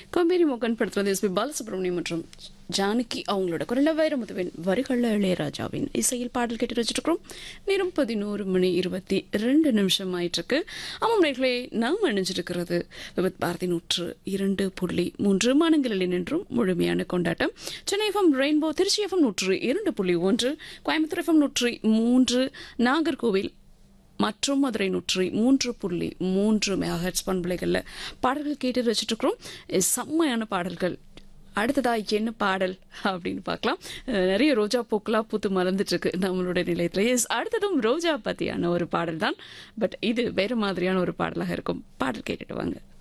கம்பேரி மோகன் படத்தில் எஸ்பி பாலசுப்ரமணியம் மற்றும் ஜானகி அவங்களோட குரல வைரமுத்துவின் வரிகளில் இளையராஜாவின் இசையில் பாடல் கேட்டு வச்சுருக்கிறோம் நேரம் பதினோரு மணி இருபத்தி ரெண்டு நிமிஷம் ஆயிட்டு இருக்கு ஆமாம் நேர்களே நாம் அணிஞ்சிருக்கிறது விபத் பாரதி நூற்று இரண்டு புள்ளி மூன்று மாநிலங்களில் நின்றும் முழுமையான கொண்டாட்டம் Chennai FM rainbow Trichy FM நூற்று இரண்டு புள்ளி ஒன்று கோயம்புத்தூர் எஃப்எம் நூற்றி மூன்று நாகர்கோவில் மற்றும் மதுரை நூற்றி மூன்று புள்ளி மூன்று மெகாஹெட்ஸ் பண்பலைகளில் பாடல்கள் கேட்டு வச்சுட்டு இருக்கிறோம் செம்மையான பாடல்கள் அடுத்ததா என்ன பாடல் அப்படின்னு பார்க்கலாம் அஹ் நிறைய ரோஜா பூக்களாக பூத்து மலர்ந்துட்டு இருக்கு நம்மளுடைய நிலையத்தில் எஸ் அடுத்ததும் ரோஜா பற்றியான ஒரு பாடல் தான் பட் இது வேறு மாதிரியான ஒரு பாடலாக இருக்கும் பாடல் கேட்டுட்டு வாங்க